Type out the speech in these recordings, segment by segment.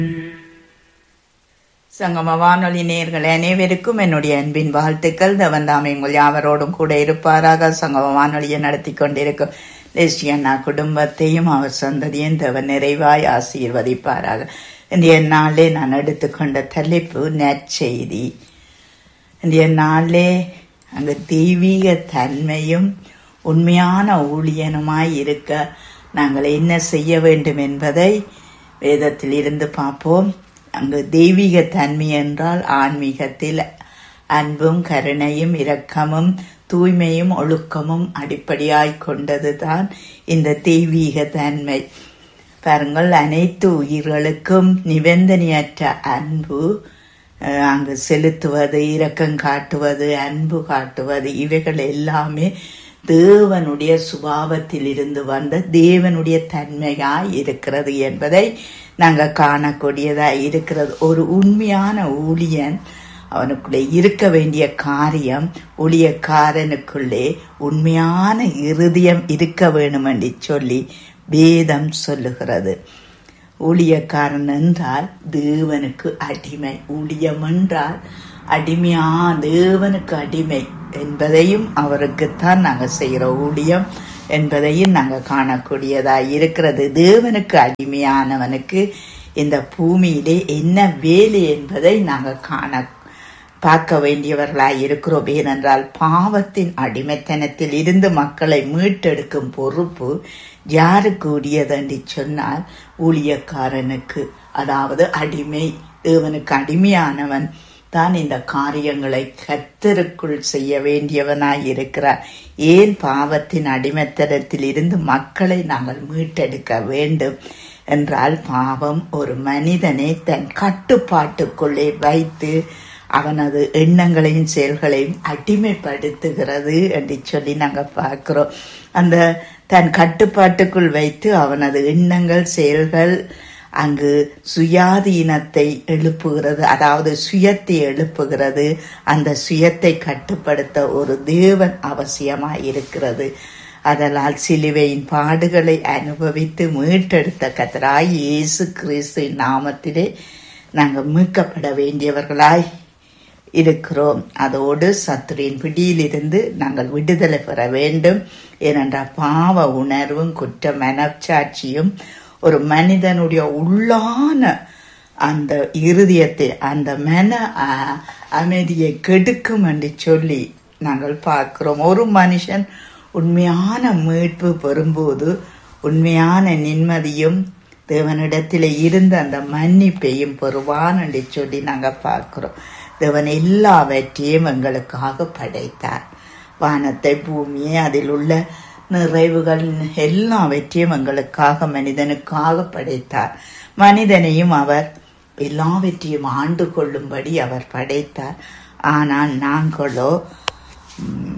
சங்கம வானொலி நேர்கள் அனைவருக்கும் என்னுடைய அன்பின் வாழ்த்துக்கள் தவன் தாமே உங்கள் யாவரோடும் கூட இருப்பாராக சங்கம வானொலியை நடத்தி கொண்டிருக்கும் லெஸ்டியண்ணா குடும்பத்தையும் அவர் சந்ததியும் தவன் நிறைவாய் ஆசீர்வதிப்பாராக இன்றைய நாளே நான் எடுத்துக்கொண்ட தலைப்பு நற்செய்தி இன்றைய நாளே அங்கு தெய்வீக தன்மையும் உண்மையான ஊழியனுமாய் இருக்க நாங்கள் என்ன செய்ய வேண்டும் என்பதை வேதத்தில் இருந்து பார்ப்போம் அங்கு தெய்வீக தன்மை என்றால் ஆன்மீகத்தில் அன்பும் கருணையும் இரக்கமும் தூய்மையும் ஒழுக்கமும் அடிப்படையாய் கொண்டதுதான் இந்த தெய்வீக தன்மை பாருங்கள் அனைத்து உயிர்களுக்கும் நிபந்தனையற்ற அன்பு அஹ், அங்கு செலுத்துவது இரக்கம் காட்டுவது அன்பு காட்டுவது இவைகள் எல்லாமே தேவனுடைய சுபாவத்தில் இருந்து வந்த தேவனுடைய தன்மையாய் இருக்கிறது என்பதை நாங்கள் காணக்கூடியதாய் இருக்கிறது ஒரு உண்மையான ஊழியன் அவனுக்குள்ளே இருக்க வேண்டிய காரியம் ஊழியக்காரனுக்குள்ளே உண்மையான இருதயம் இருக்க வேணும் என்று சொல்லி வேதம் சொல்லுகிறது ஊழியக்காரன் என்றால் தேவனுக்கு அடிமை ஊழியம் என்றால் அடிமையா தேவனுக்கு அடிமை என்பதையும் அவருக்குத்தான் நாங்கள் செய்கிற ஊழியம் என்பதையும் நாங்கள் காணக்கூடியதாய் இருக்கிறது தேவனுக்கு அடிமையானவனுக்கு இந்த பூமியிலே என்ன வேலை என்பதை நாங்கள் காண பார்க்க வேண்டியவர்களாய் இருக்கிறோம் ஏனென்றால் பாவத்தின் அடிமைத்தனத்தில் இருந்து மக்களை மீட்டெடுக்கும் பொறுப்பு யாருக்கு உரியது என்று சொன்னால் ஊழியக்காரனுக்கு அதாவது அடிமை தேவனுக்கு அடிமையானவன் தான் இந்த காரியங்களை கத்தருக்குள் செய்ய வேண்டியவனாய் இருக்கிறார் ஏன் பாவத்தின் அடிமைத்தனத்தில் இருந்து மக்களை நாங்கள் மீட்டெடுக்க வேண்டும் என்றால் பாவம் ஒரு மனிதனை தன் கட்டுப்பாட்டுக்குள்ளே வைத்து அவனது எண்ணங்களையும் செயல்களையும் அடிமைப்படுத்துகிறது என்று சொல்லி நாங்கள் பார்க்கிறோம் அந்த தன் கட்டுப்பாட்டுக்குள் வைத்து அவனது எண்ணங்கள் செயல்கள் அங்கு சுயாதீனத்தை எழுப்புகிறது அதாவது சுயத்தை எழுப்புகிறது அந்த சுயத்தை கட்டுப்படுத்த ஒரு தேவன் அவசியமாய் இருக்கிறது அதனால் சிலுவையின் பாடுகளை அனுபவித்து மீட்டெடுத்த கத்தராய் இயேசு கிறிஸ்துவின் நாமத்திலே நாங்கள் மீட்கப்பட வேண்டியவர்களாய் இருக்கிறோம் அதோடு சத்துரின் பிடியிலிருந்து நாங்கள் விடுதலை பெற வேண்டும் ஏனென்றால் பாவ உணர்வும் குற்ற மனச்சாட்சியும் ஒரு மனிதனுடைய உள்ளான அந்த இருதயத்தை அந்த மன அ- அமைதியை கெடுக்கும் என்று சொல்லி நாங்கள் பார்க்கிறோம் ஒரு மனுஷன் உண்மையான மீட்பு பெறும்போது உண்மையான நிம்மதியும் தேவனிடத்தில் இருந்த அந்த மன்னிப்பையும் பெறுவான் என்று சொல்லி நாங்கள் பார்க்கிறோம் தேவன் எல்லாவற்றையும் எங்களுக்காக படைத்தார் வானத்தை பூமியை அதில் உள்ள நிறைவுகள் எல்லாவற்றையும் எங்களுக்காக மனிதனுக்காக படைத்தார் மனிதனையும் அவர் எல்லாவற்றையும் ஆண்டு கொள்ளும்படி அவர் படைத்தார் ஆனால் நாங்களோ ம்,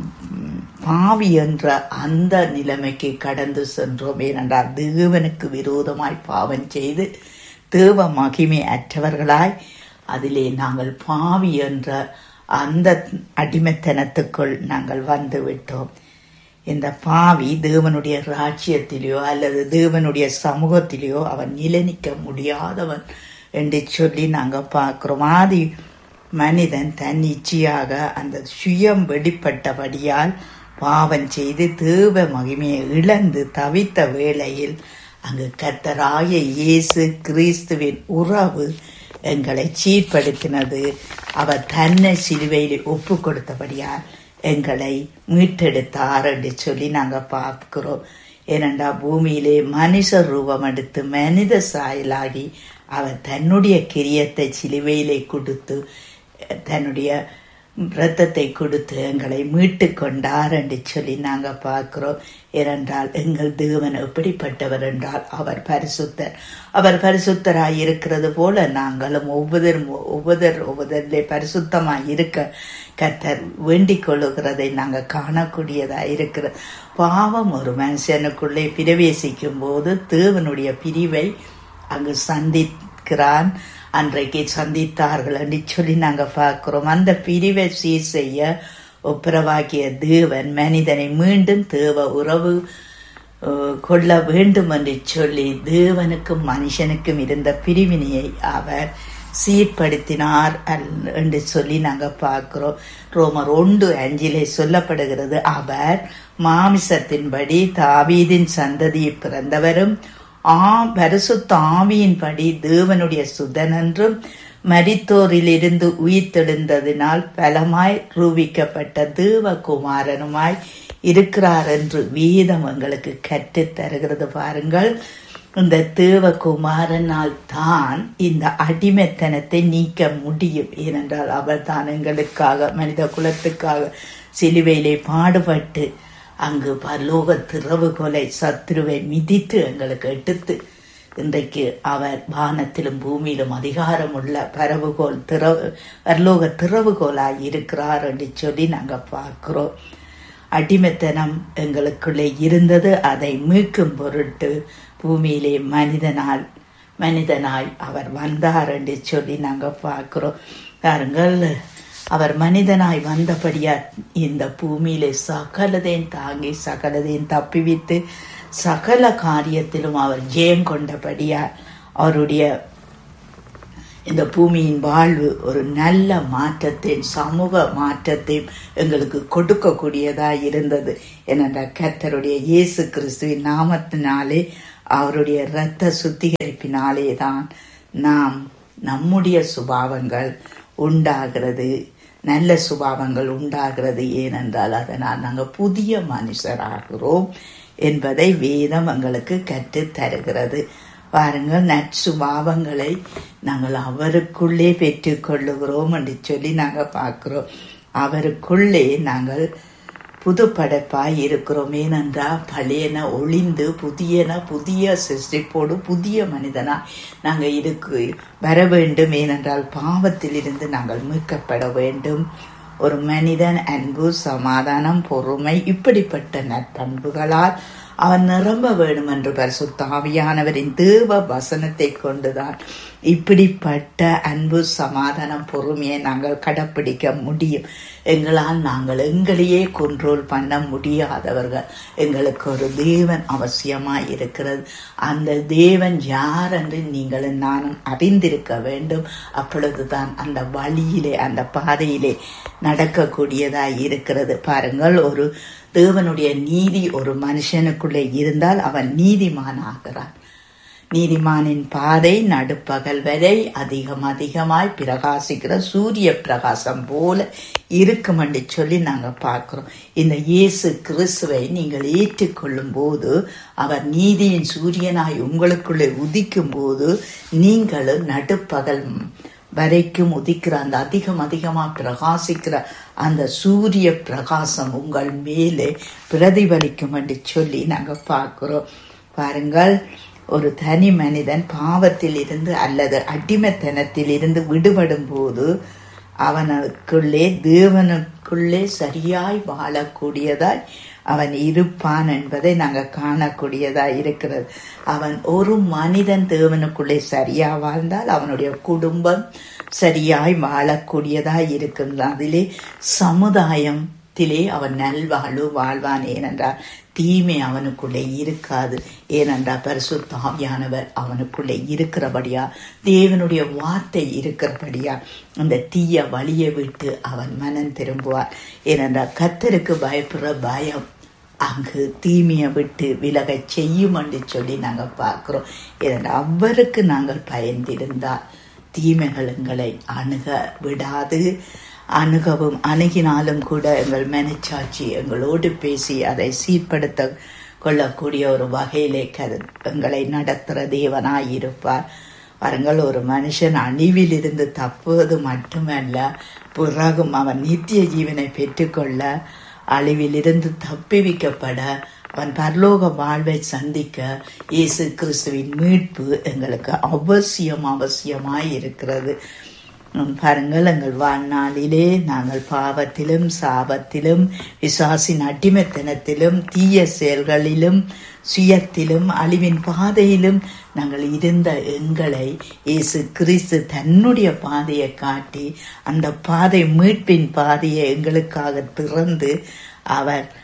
பாவி என்ற அந்த நிலைமைக்கு கடந்து சென்றோம் ஏனென்றால் தேவனுக்கு விரோதமாய் பாவம் செய்து தேவ மகிமை அற்றவர்களாய் அதிலே நாங்கள் பாவி என்ற அந்த அடிமைத்தனத்துக்குள் நாங்கள் வந்து விட்டோம் இந்த பாவி தேவனுடைய ராஜ்யத்திலேயோ அல்லது தேவனுடைய சமூகத்திலேயோ அவன் நிலைநிற்க முடியாதவன் என்று சொல்லி நாங்கள் பார்க்கிறோம் ஆதி மனிதன் தன் இச்சையாக அந்த சுயம் வெளிப்பட்டபடியால் பாவம் செய்து தேவ மகிமையை இழந்து தவித்த வேளையில் அங்கு கர்த்தராய இயேசு கிறிஸ்துவின் உறவு எங்களை சீர்படுத்தினது அவர் தன்னை சிலுவையில் ஒப்பு கொடுத்தபடியால் எங்களை மீட்டெடுத்தார் என்று சொல்லி நாங்கள் பார்க்கிறோம் ஏனென்றா பூமியிலே மனுஷ ரூபம் எடுத்து மனித சாயலாகி அவர் தன்னுடைய கிரியத்தை சிலுவையிலே கொடுத்து தன்னுடைய இரத்தத்தை கொடுத்து எங்களை மீட்டு கொண்டார் என்று சொல்லி நாங்கள் பார்க்கிறோம் ஏனென்றால் எங்கள் தேவன் எப்படிப்பட்டவர் என்றால் அவர் பரிசுத்தர் அவர் பரிசுத்தராய் இருக்கிறது போல நாங்களும் ஒவ்வொரு ஒவ்வொரு ஒவ்வொருவரிலே பரிசுத்தமாய் இருக்க கத்தர் வேண்டிக் கொள்ளுகிறதை நாங்கள் காணக்கூடியதாக இருக்கிறது பாவம் ஒரு மனுஷனுக்குள்ளே பிரவேசிக்கும் போது தேவனுடைய பிரிவை அங்கு சந்திக்கிறான் அன்றைக்கு சந்தித்தார்கள் என்று சொல்லி நாங்கள் பார்க்கிறோம் அந்த பிரிவை சீர் செய்ய ஒப்புரவாக்கிய தேவன் மனிதனை மீண்டும் தேவ உறவு அஹ், கொள்ள வேண்டும் என்று சொல்லி தேவனுக்கும் மனுஷனுக்கும் இருந்த பிரிவினையை அவர் சீர்படுத்தினார் அல்- என்று சொல்லி நாங்க பார்க்கிறோம் ரோமர் ஒன்று அஞ்சிலே சொல்லப்படுகிறது அவர் மாமிசத்தின்படி தாவீதின் சந்ததியை பிறந்தவரும் ஆ பரிசுத்த ஆவியின்படி தேவனுடைய சுதனென்றும் மரித்தோரிலிருந்து உயிர்த்தெழுந்ததினால் பலமாய் ரூபிக்கப்பட்ட தேவகுமாரனுமாய் இருக்கிறார் என்று வேதம் எங்களுக்கு கற்றுத் தருகிறது பாருங்கள் இந்த தேவகுமாரனால் தான் இந்த அடிமைத்தனத்தை நீக்க முடியும் ஏனென்றால் அவர் தான் எங்களுக்காக மனித குலத்துக்காக சிலுவையிலே பாடுபட்டு அங்கு பரலோக திறவுகோலை சத்துருவை மிதித்து எங்களுக்கு எடுத்து இன்றைக்கு அவர் வானத்திலும் பூமியிலும் அதிகாரமுள்ள பரவுகோல் திறவு பரலோக திறவுகோலாய் இருக்கிறார் என்று சொல்லி நாங்கள் பார்க்கிறோம் அடிமைத்தனம் எங்களுக்குள்ளே இருந்தது அதை மீட்கும் பொருட்டு பூமியிலே மனிதனால் மனிதனாய் அவர் வந்தார் என்று சொல்லி நாங்கள் பார்க்கிறோம் பாருங்கள் அவர் மனிதனாய் வந்தபடியா இந்த பூமியிலே சகலதையும் தாங்கி சகலதையும் தப்பிவித்து சகல காரியத்திலும் அவர் ஜெயம் கொண்டபடியா அவருடைய இந்த பூமியின் வாழ்வு ஒரு நல்ல மாற்றத்தையும் சமூக மாற்றத்தையும் எங்களுக்கு கொடுக்கக்கூடியதாக இருந்தது ஏனென்றால் கர்த்தருடைய இயேசு கிறிஸ்துவின் நாமத்தினாலே அவருடைய இரத்த சுத்திகரிப்பினாலே தான் நாம் நம்முடைய சுபாவங்கள் உண்டாகிறது நல்ல சுபாவங்கள் உண்டாகிறது ஏனென்றால் அதனால் நாங்கள் புதிய மனுஷராகிறோம் என்பதை வேதம் எங்களுக்கு கற்றுத் தருகிறது பாருங்கள் நற்சுபாவங்களை நாங்கள் அவருக்குள்ளே பெற்றுக்கொள்ளுகிறோம் என்று சொல்லி நாங்கள் பார்க்கிறோம் அவருக்குள்ளே நாங்கள் புது படைப்பாய் இருக்கிறோம் ஏனென்றால் பழையன ஒளிந்து புதியன புதிய சிருஷ்டிப்போடு புதிய மனிதனா நாங்கள் இருக்கு வர வேண்டும் ஏனென்றால் பாவத்திலிருந்து நாங்கள் மீட்கப்பட வேண்டும் ஒரு மனிதன் அன்பு சமாதானம் பொறுமை இப்படிப்பட்ட நற்பண்புகளால் அவன் நிரம்ப வேண்டும் என்று பரிசுத்த ஆவியானவரின் தேவ வசனத்தை கொண்டுதான் இப்படிப்பட்ட அன்பு சமாதானம் பொறுமையை நாங்கள் கடைப்பிடிக்க முடியும் எங்களால் நாங்கள் எங்களையே கண்ட்ரோல் பண்ண முடியாதவர்கள் எங்களுக்கு ஒரு தேவன் அவசியமாய் இருக்கிறது அந்த தேவன் யார் என்று நீங்களும் நானும் அறிந்திருக்க வேண்டும் அப்பொழுதுதான் அந்த வழியிலே அந்த பாதையிலே நடக்கக்கூடியதாய் இருக்கிறது பாருங்கள் ஒரு தேவனுடைய நீதி ஒரு மனுஷனுக்குள்ளே இருந்தால் அவன் நீதிமான் ஆகிறான் நீதிமானின் பாதை நடுப்பகல் வரை அதிகம் அதிகமாய் பிரகாசிக்கிற சூரிய பிரகாசம் போல இருக்கும் என்று சொல்லி நாங்கள் பார்க்கிறோம் இந்த இயேசு கிறிஸ்துவை நீங்கள் ஏற்றுக்கொள்ளும் போது அவர் நீதியின் சூரியனாய் உங்களுக்குள்ளே உதிக்கும் போது நீங்களும் நடுப்பகல் வரைக்கும் உதிக்கிற அந்த அதிகம் அதிகமாக பிரகாசிக்கிற அந்த சூரிய பிரகாசம் உங்கள் மேலே பிரதிபலிக்கும் என்று சொல்லி நாங்கள் பார்க்கிறோம் பாருங்கள் ஒரு தனி மனிதன் பாவத்தில் இருந்து அல்லது அடிமைத்தனத்தில் இருந்து விடுபடும் போது அவனுக்குள்ளே தேவனுக்குள்ளே சரியாய் வாழக்கூடியதாய் அவன் இருப்பான் என்பதை நாங்கள் காணக்கூடியதாய் இருக்கிறது அவன் ஒரு மனிதன் தேவனுக்குள்ளே சரியா வாழ்ந்தால் அவனுடைய குடும்பம் சரியாய் வாழக்கூடியதாய் இருக்கும் அதிலே சமுதாயத்திலே அவன் நல்வாழ்வு வாழ்வான் ஏனென்றால் தீமை அவனுக்குள்ளே இருக்காது ஏனென்றால் பரிசுத்தாவியானவர் அவனுக்குள்ளே இருக்கிறபடியா தேவனுடைய வார்த்தை இருக்கிறபடியா அந்த தீய வழியை விட்டு அவன் மனம் திரும்புவார் ஏனென்றால் கத்தருக்கு பயப்படுற பயம் அங்கு தீமையை விட்டு விலகச் செய்யும் என்று சொல்லி நாங்கள் பார்க்கிறோம் ஏனென்றால் அவருக்கு நாங்கள் பயந்திருந்தால் தீமைகள் எங்களை அணுக விடாது அணுகவும் அணுகினாலும் கூட எங்கள் மனச்சாட்சி எங்களோடு பேசி அதை சீர்படுத்த கொள்ளக்கூடிய ஒரு வகையிலே கரு எங்களை நடத்துகிற தேவனாய் இருப்பார் பாருங்கள் ஒரு மனுஷன் அழிவிலிருந்து தப்புவது மட்டுமல்ல பிறகும் அவன் நித்திய ஜீவனை பெற்றுக்கொள்ள அழிவிலிருந்து தப்பிவிக்கப்பட அவன் பரலோக வாழ்வை சந்திக்க இயேசு கிறிஸ்துவின் மீட்பு எங்களுக்கு அவசியம் அவசியமாய் இருக்கிறது பாருங்கள் எங்கள் வாழ்நாளிலே நாங்கள் பாவத்திலும் சாபத்திலும் விசுவாசின் அடிமைத்தனத்திலும் தீய செயல்களிலும் சுயத்திலும் அழிவின் பாதையிலும் நாங்கள் இருந்த எங்களை இயேசு கிறிஸ்து தன்னுடைய பாதையை காட்டி அந்த பாதை மீட்பின் பாதையை எங்களுக்காக திறந்து அவர்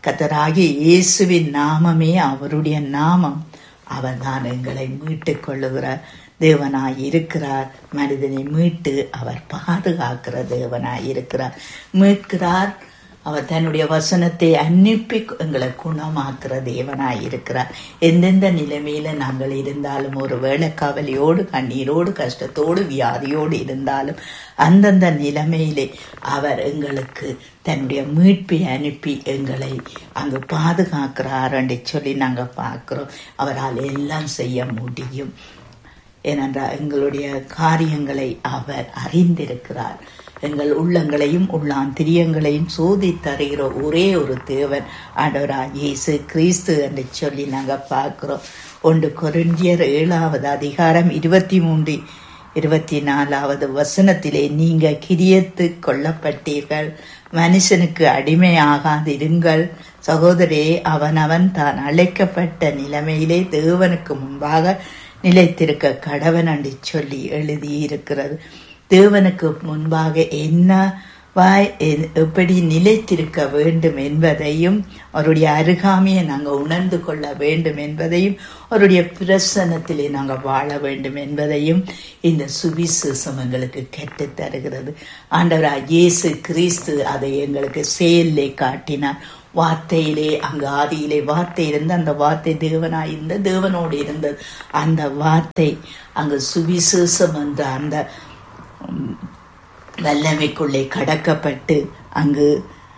கத்தராகிய இயேசுவின் நாமமே அவருடைய நாமம் அவர்தான் எங்களை மீட்டுக் கொள்ளுகிறார் தேவனாய் இருக்கிறார் மனிதனை மீட்டு அவர் பாதுகாக்கிற தேவனாய் இருக்கிறார் மீட்கிறார் அவர் தன்னுடைய வசனத்தை அனுப்பி எங்களை குணமாக்குற தேவனாய் இருக்கிறார் எந்தெந்த நிலைமையில நாங்கள் இருந்தாலும் ஒரு வேளை கவலையோடு கண்ணீரோடு கஷ்டத்தோடு வியாதியோடு இருந்தாலும் அந்தந்த நிலைமையிலே அவர் எங்களுக்கு தன்னுடைய மீட்பை அனுப்பி எங்களை அங்கு பாதுகாக்கிறார் என்று சொல்லி நாங்கள் பார்க்கிறோம் அவரால் எல்லாம் செய்ய முடியும் ஏனென்றால் எங்களுடைய காரியங்களை அவர் அறிந்திருக்கிறார் எங்கள் உள்ளங்களையும் உள்ளாந்திரியங்களையும் சோதி தருகிற ஒரே ஒரு தேவன் ஆண்டவரா இயேசு கிறிஸ்து என்று சொல்லி நாங்கள் பார்க்கிறோம் ஒன்று கொரிந்தியர் ஏழாவது அதிகாரம் இருபத்தி மூன்று இருபத்தி நாலாவது வசனத்திலே நீங்க கிரியத்து கொல்லப்பட்டீர்கள் மனுஷனுக்கு அடிமையாகாதிருங்கள் சகோதரே அவனவன் தான் அழைக்கப்பட்ட நிலைமையிலே தேவனுக்கு முன்பாக நிலைத்திருக்க கடவன் என்று சொல்லி எழுதியிருக்கிறது தேவனுக்கு முன்பாக என்ன வாய் எப்படி நிலைத்திருக்க வேண்டும் என்பதையும் அவருடைய அருகாமையை நாங்கள் உணர்ந்து கொள்ள வேண்டும் என்பதையும் அவருடைய பிரசனத்திலே நாங்கள் வாழ வேண்டும் என்பதையும் இந்த சுவிசேஷம் எங்களுக்கு கற்றுத் தருகிறது ஆண்டவராக இயேசு கிறிஸ்து அதை எங்களுக்கு செயலே காட்டினார் வார்த்தையிலே அங்கு ஆதியிலே வார்த்தை இருந்து அந்த வார்த்தை தேவனாய் இருந்த தேவனோடு இருந்தது அந்த வார்த்தை அங்கு சுவிசேஷம் என்ற அந்த வல்லமைக்குள்ளே கடக்கப்பட்டு அங்கு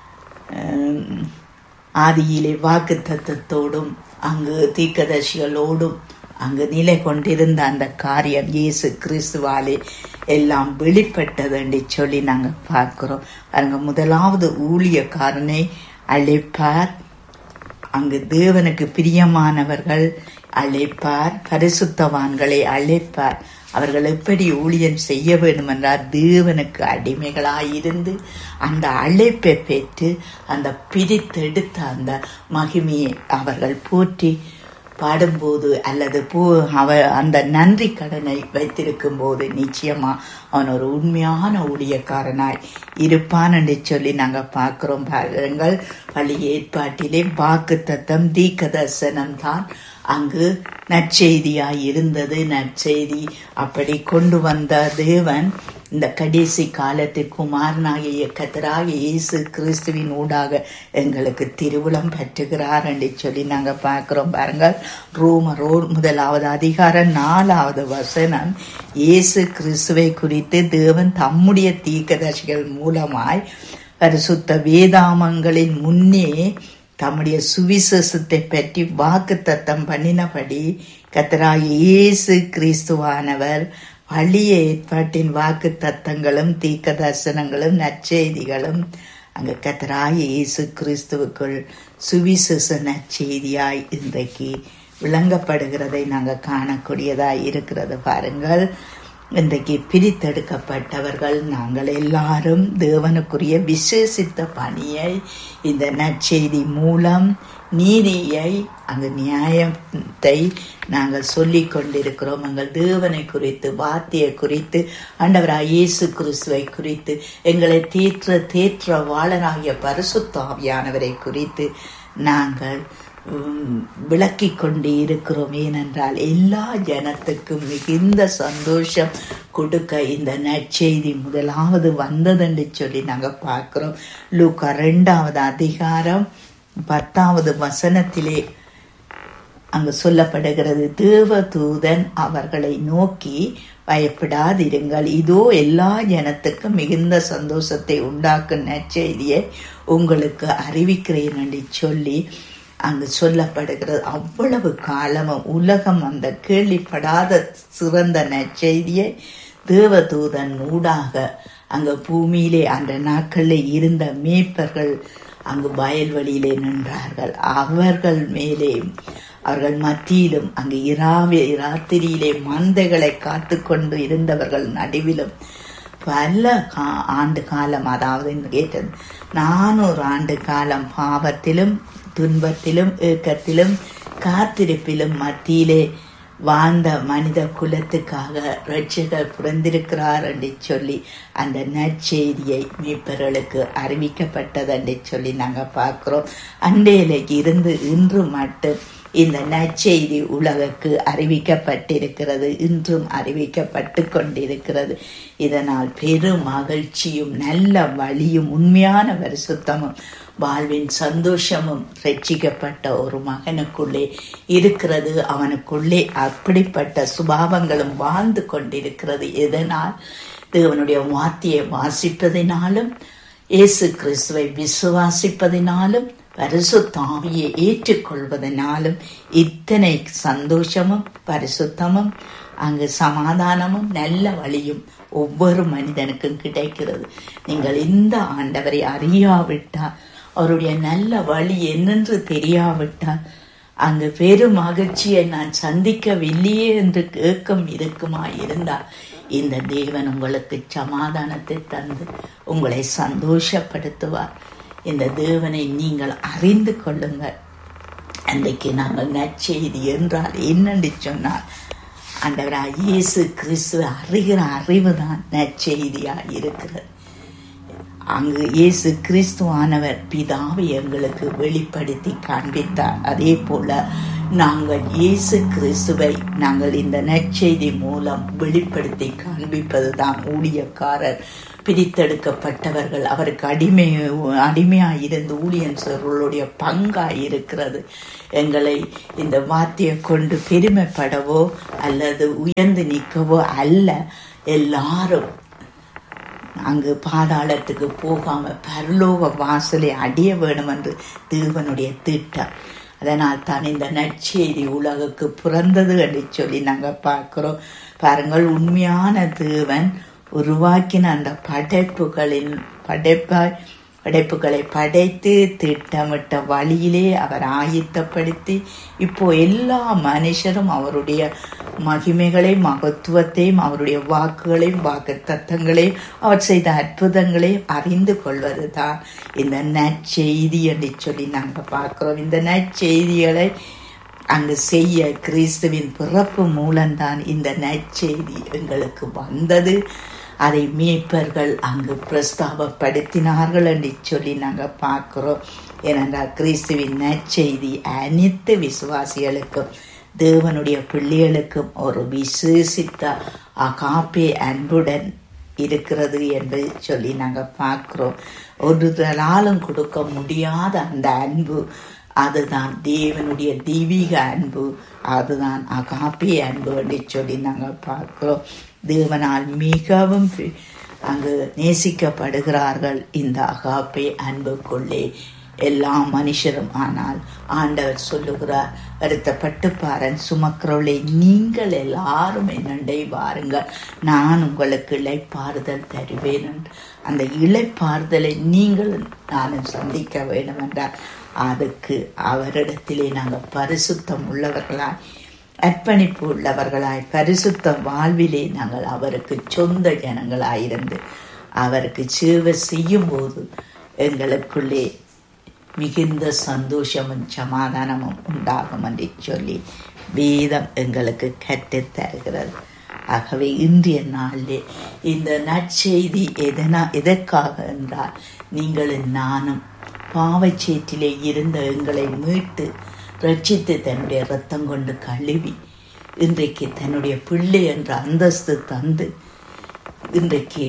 ஆதியிலே வாக்கு தத்துவத்தோடும் அங்கு தீக்கதர்சிகளோடும் அங்கு நிலை கொண்டிருந்த அந்த காரியம் இயேசு கிறிஸ்துவாலே எல்லாம் வெளிப்பட்டது என்று சொல்லி நாங்கள் பார்க்கிறோம் அங்க முதலாவது ஊழியக்காரனை அழைப்பார் அங்கு தேவனுக்கு பிரியமானவர்கள் அழைப்பார் பரிசுத்தவான்களை அழைப்பார் அவர்கள் எப்படி ஊழியம் செய்ய வேண்டும் என்றால் தேவனுக்கு அடிமைகளாயிருந்து அந்த அழைப்பை பெற்று அந்த பிரித்தெடுத்த அந்த மகிமையை அவர்கள் போற்றி பாடும்போது அல்லது பூ அவ அந்த நன்றி கடனை வைத்திருக்கும் போது நிச்சயமா அவன் ஒரு உண்மையான ஊழியக்காரனாய் இருப்பான் என்று சொல்லி நாங்கள் பார்க்கிறோம் பாருங்கள் பள்ளி ஏற்பாட்டிலே வாக்கு தத்தம் தீக்க தரிசனம் தான் அங்கு நற்செய்தியாய் இருந்தது நற்செய்தி அப்படி கொண்டு வந்த தேவன் இந்த கடைசி காலத்து குமாரனாகிய கத்தராகிய இயேசு கிறிஸ்துவின் ஊடாக எங்களுக்கு திருவிழம் பற்றுகிறார் என்று சொல்லி நாங்க பார்க்கிறோம் பாருங்கள் ரோம ரோ முதலாவது அதிகாரம் நாலாவது வசனம் இயேசு கிறிஸ்துவை குறித்து தேவன் தம்முடைய தீர்க்கதர்சிகள் மூலமாய் பரிசுத்த வேதாமங்களின் முன்னே தம்முடைய சுவிசேஷத்தை பற்றி வாக்கு தத்தம் பண்ணினபடி கத்தராகிய இயேசு கிறிஸ்துவானவர் பழிய ஏற்பாட்டின் வாக்கு தத்தங்களும் தீக்க தரிசனங்களும் நற்செய்திகளும் அங்க கத்தராகிய இயேசு கிறிஸ்துவுக்குள் சுவிசேஷ நற்செய்தியாய் இன்றைக்கு விளங்கப்படுகிறதை நாங்கள் காணக்கூடியதாய் இருக்கிறது பாருங்கள் இன்றைக்கு பிரித்தெடுக்கப்பட்டவர்கள் நாங்கள் எல்லாரும் தேவனுக்குரிய விசேஷித்த பணியை இந்த நற்செய்தி மூலம் நீதியை அந்த நியாயத்தை நாங்கள் சொல்லி கொண்டிருக்கிறோம் எங்கள் தேவனை குறித்து வார்த்தையை குறித்து ஆண்டவராக இயேசு கிறிஸ்துவை குறித்து எங்களை தேற்ற தேற்ற வாழனாகிய பரிசுத்தாவியானவரை குறித்து நாங்கள் விளக்கி கொண்டு இருக்கிறோம் ஏனென்றால் எல்லா ஜனத்துக்கும் மிகுந்த சந்தோஷம் கொடுக்க இந்த நற்செய்தி முதலாவது வந்ததுன்னு சொல்லி நாங்கள் பார்க்கிறோம் லூக்கா ரெண்டாவது அதிகாரம் பத்தாவது வசனத்திலே அங்கு சொல்லப்படுகிறது தேவதூதன் அவர்களை நோக்கி பயப்படாதிருங்கள் இதோ எல்லா ஜனத்துக்கும் மிகுந்த சந்தோஷத்தை உண்டாக்கும் நற்செய்தியை உங்களுக்கு அறிவிக்கிறேன் என்று சொல்லி அங்கு சொல்லப்படுகிறது அவ்வளவு காலமும் உலகம் அந்த கேள்விப்படாத சிறந்த நற்செய்தியை தேவதூதன் ஊடாக அங்கு பூமியிலே அந்த நாட்களில் இருந்த மேய்ப்பர்கள் அங்கு வயல்வெளியிலே நின்றார்கள் அவர்கள் மேலே அவர்கள் மத்தியிலும் அங்கு இராவே ராத்திரியிலே மந்தைகளை காத்து கொண்டு இருந்தவர்கள் நடுவிலும் பல கா ஆண்டு காலம் அதாவது கேட்டது நானூறு ஆண்டு காலம் பாவத்திலும் துன்பத்திலும் ஏக்கத்திலும் காத்திருப்பிலும் மத்தியிலே வாழ்ந்த மனித குலத்துக்காக ரட்சகர் பிறந்திருக்கிறார் என்று சொல்லி அந்த நற்செய்தியை மீட்பர்களுக்கு அறிவிக்கப்பட்டது என்று சொல்லி நாங்கள் பார்க்கிறோம் அண்டையில இருந்து இன்று மட்டும் இந்த நற்செய்தி உலகுக்கு அறிவிக்கப்பட்டிருக்கிறது இன்றும் அறிவிக்கப்பட்டு கொண்டிருக்கிறது இதனால் பெரும் மகிழ்ச்சியும் நல்ல வழியும் உண்மையான பரிசுத்தமும் வாழ்வின் சந்தோஷமும் ரட்சிக்கப்பட்ட ஒரு மகனுக்குள்ளே இருக்கிறது அவனுக்குள்ளே அப்படிப்பட்ட சுபாவங்களும் வாழ்ந்து கொண்டிருக்கிறது எதனால் தேவனுடைய வார்த்தையை வாசிப்பதினாலும் இயேசு கிறிஸ்துவை விசுவாசிப்பதினாலும் பரிசுத்தாவியை ஏற்றுக்கொள்வதனாலும் இத்தனை சந்தோஷமும் பரிசுத்தமும் அங்கு சமாதானமும் நல்ல வழியும் ஒவ்வொரு மனிதனுக்கும் கிடைக்கிறது நீங்கள் இந்த ஆண்டவரை அறியாவிட்டால் அவருடைய நல்ல வழி என்னென்று தெரியாவிட்டால் அங்கு பெரும் மகிழ்ச்சியை நான் சந்திக்கவில்லையே என்று ஏக்கம் இருக்குமா இருந்தால் இந்த தேவன் உங்களுக்கு சமாதானத்தை தந்து உங்களை சந்தோஷப்படுத்துவார் இந்த தேவனை நீங்கள் அறிந்து கொள்ளுங்கள் அன்றைக்கு நாங்கள் நற்செய்தி என்றால் என்னென்று சொன்னால் ஆண்டவராக இயேசு கிறிஸ்துவ அறிகிற அறிவு தான் நற்செய்தியாக இருக்கிறது அங்கு இயேசு கிறிஸ்துவானவர் பிதாவை எங்களுக்கு வெளிப்படுத்தி காண்பித்தார் அதே போல நாங்கள் இயேசு கிறிஸ்துவை நாங்கள் இந்த நற்செய்தி மூலம் வெளிப்படுத்தி காண்பிப்பது தான் ஊழியக்காரர் பிரித்தெடுக்கப்பட்டவர்கள் அவருக்கு அடிமை அடிமையாக இருந்து ஊழியன் சொல்களுடைய பங்காய் இருக்கிறது எங்களை இந்த வார்த்தையை கொண்டு பெருமைப்படவோ அல்லது உயர்ந்து நிற்கவோ அல்ல எல்லாரும் அங்கு பாதாளத்துக்கு போகாம பரலோக வாசலை அடைய வேணும் என்று தேவனுடைய திட்டம் அதனால் தான் இந்த நற்செய்தி உலகுக்கு பிறந்தது என்று சொல்லி நாங்கள் பார்க்கிறோம் பாருங்கள் உண்மையான தேவன் உருவாக்கின அந்த படைப்புகளின் படைப்பாய் படைப்புகளை படைத்து திட்டமிட்ட வழியிலே அவர் ஆயத்தப்படுத்தி இப்போ எல்லா மனுஷரும் அவருடைய மகிமைகளையும் மகத்துவத்தையும் அவருடைய வாக்குகளையும் வாக்கு தத்தங்களையும் அவர் செய்த அற்புதங்களையும் அறிந்து கொள்வது தான் இந்த நற்செய்தி என்று சொல்லி நாங்கள் பார்க்கிறோம் இந்த நற்செய்திகளை அங்கு செய்ய கிறிஸ்துவின் பிறப்பு மூலம்தான் இந்த நற்செய்தி எங்களுக்கு வந்தது அதை மீட்பர்கள் அங்கு பிரஸ்தாபப்படுத்தினார்கள் என்று சொல்லி நாங்கள் பார்க்கிறோம் ஏனென்றால் கிறிஸ்துவின் நற்செய்தி அனைத்து விசுவாசிகளுக்கும் தேவனுடைய பிள்ளைகளுக்கும் ஒரு விசேஷித்த அகாப்பே அன்புடன் இருக்கிறது என்று சொல்லி நாங்கள் பார்க்கிறோம் ஒருதலாலும் கொடுக்க முடியாத அந்த அன்பு அதுதான் தேவனுடைய தெய்வீக அன்பு அதுதான் அகாப்பே அன்பு என்று சொல்லி நாங்கள் பார்க்கிறோம் தேவனால் மிகவும் அங்கு நேசிக்கப்படுகிறார்கள் இந்த அகாப்பே அன்புக்குள்ளே எல்லா மனுஷரும் ஆனால் ஆண்டவர் சொல்லுகிறார் வருத்தப்பட்டு பாரன் சுமக்கிறவளை நீங்கள் எல்லாரும் என்னண்டை வாருங்கள் நான் உங்களுக்கு இழைப்பாறுதல் தருவேன் என்று அந்த இழைப்பாறுதலை நீங்கள் நானும் சந்திக்க வேண்டும் என்றால் அதுக்கு அவரிடத்திலே நாங்கள் பரிசுத்தம் உள்ளவர்களாய் அர்ப்பணிப்பு உள்ளவர்களாய் பரிசுத்த வாழ்விலே நாங்கள் அவருக்கு சொந்த ஜனங்களாயிருந்து அவருக்கு சேவை செய்யும் போது எங்களுக்குள்ளே மிகுந்த சந்தோஷமும் சமாதானமும் உண்டாகும் என்று சொல்லி வேதம் எங்களுக்கு கற்றுத் தருகிறது ஆகவே இன்றைய நாளிலே இந்த நற்செய்தி எதனா எதற்காக என்றால் நீங்களும் நானும் பாவச்சேற்றிலே இருந்த எங்களை மீட்டு ரட்சித்து தன்னுடைய ரத்தம் கொண்டு கழுவி இன்றைக்கு தன்னுடைய பிள்ளை என்ற அந்தஸ்து தந்து இன்றைக்கு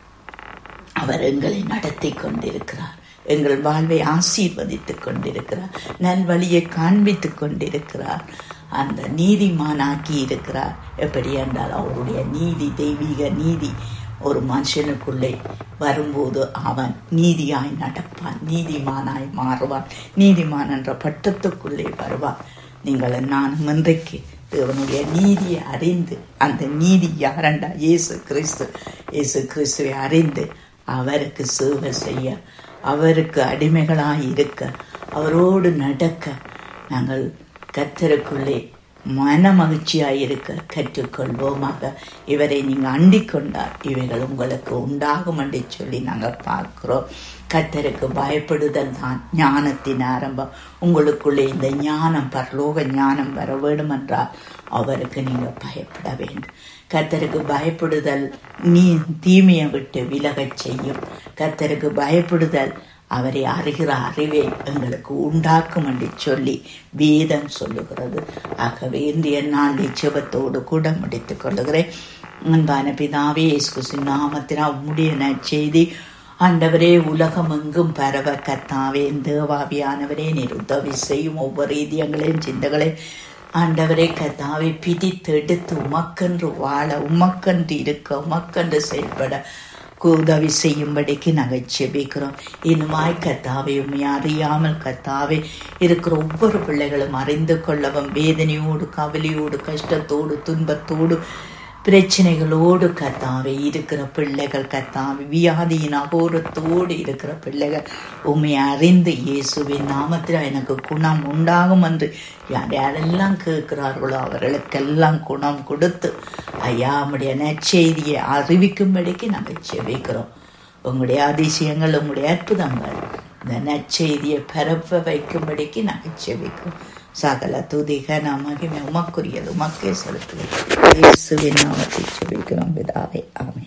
அவர் எங்களை நடத்தி கொண்டிருக்கிறார் எங்கள் வாழ்வை ஆசீர்வதித்துக் கொண்டிருக்கிறார் நல்வழியை காண்பித்துக் கொண்டிருக்கிறார் அந்த நீதிமானாக்கி இருக்கிறார் எப்படி என்றால் அவருடைய நீதி தெய்வீக நீதி ஒரு மனுஷனுக்குள்ளே வரும்போது அவன் நீதியாய் நடப்பான் நீதிமானாய் மாறுவான் நீதிமான் என்ற பட்டத்துக்குள்ளே வருவான் நீங்கள் நானும் இன்றைக்கு தேவனுடைய நீதியை அறிந்து அந்த நீதி யாரண்டா இயேசு கிறிஸ்து இயேசு கிறிஸ்துவை அறிந்து அவருக்கு சேவை செய்ய அவருக்கு அடிமைகளாய் இருக்க அவரோடு நடக்க நாங்கள் கத்தருக்குள்ளே மன மகிழ்ச்சியாய் இருக்க கற்றுக்கொள்வோமாக இவரை நீங்க அண்டிக் கொண்டால் இவைகள் உங்களுக்கு உண்டாகும் என்று சொல்லி நாங்க பார்க்கிறோம் கத்தருக்கு பயப்படுதல் தான் ஞானத்தின் ஆரம்பம் உங்களுக்குள்ளே இந்த ஞானம் பரலோக ஞானம் வர வேண்டும் என்றால் அவருக்கு நீங்க பயப்பட வேண்டும் கத்தருக்கு பயப்படுதல் நீ தீமையை விட்டு விலகச் செய்யும் கத்தருக்கு பயப்படுதல் அவரை அறிகிற அறிவை எங்களுக்கு உண்டாக்கும் என்று சொல்லி வேதம் சொல்லுகிறது ஆகவே இன்றைய நாள் நிச்சயத்தோடு கூட முடித்துக் கொள்ளுகிறேன் அன்பான பிதாவே இயேசு நாமத்தினால் உம்முடைய நற்செய்தி ஆண்டவரே உலகம் எங்கும் பரவ கத்தாவே தேவாவியானவரே நீர் உதவி செய்யும் ஒவ்வொரு இதயங்களையும் சிந்தங்களையும் ஆண்டவரே கத்தாவை பிடித்தெடுத்து உமக்கென்று வாழ உமக்கென்று இருக்க உமக்கென்று செயல்பட உதவி செய்யும்படிக்கு நாங்கள் செபிக்கிறோம் இன்னுமாய் கத்தாவை உண்மை அறியாமல் கத்தாவே இருக்கிற ஒவ்வொரு பிள்ளைகளும் அறிந்து கொள்ளவும் வேதனையோடு கவலையோடு கஷ்டத்தோடு துன்பத்தோடு பிரச்சனைகளோடு கத்தாவே இருக்கிற பிள்ளைகள் கத்தாவே வியாதியின் அகோரத்தோடு இருக்கிற பிள்ளைகள் உண்மை அறிந்து இயேசுவின் நாமத்தில் எனக்கு குணம் உண்டாகும் என்று யார் யாரெல்லாம் கேட்கிறார்களோ அவர்களுக்கெல்லாம் குணம் கொடுத்து ஐயா நம்முடைய நற்செய்தியை அறிவிக்கும்படிக்கு நாங்கள் செவிக்கிறோம் உங்களுடைய அதிசயங்கள் உங்களுடைய அற்புதங்கள் இந்த நற்செய்தியை பரப்ப வைக்கும்படிக்கு நாங்கள் செவிக்கிறோம் சகல துதிக நமக்கு உமக்குரியது உமக்கே செலுத்துவோம் இயேசுவின் நாமத்தில் செபிக்கிறோம் பிதாவே ஆமே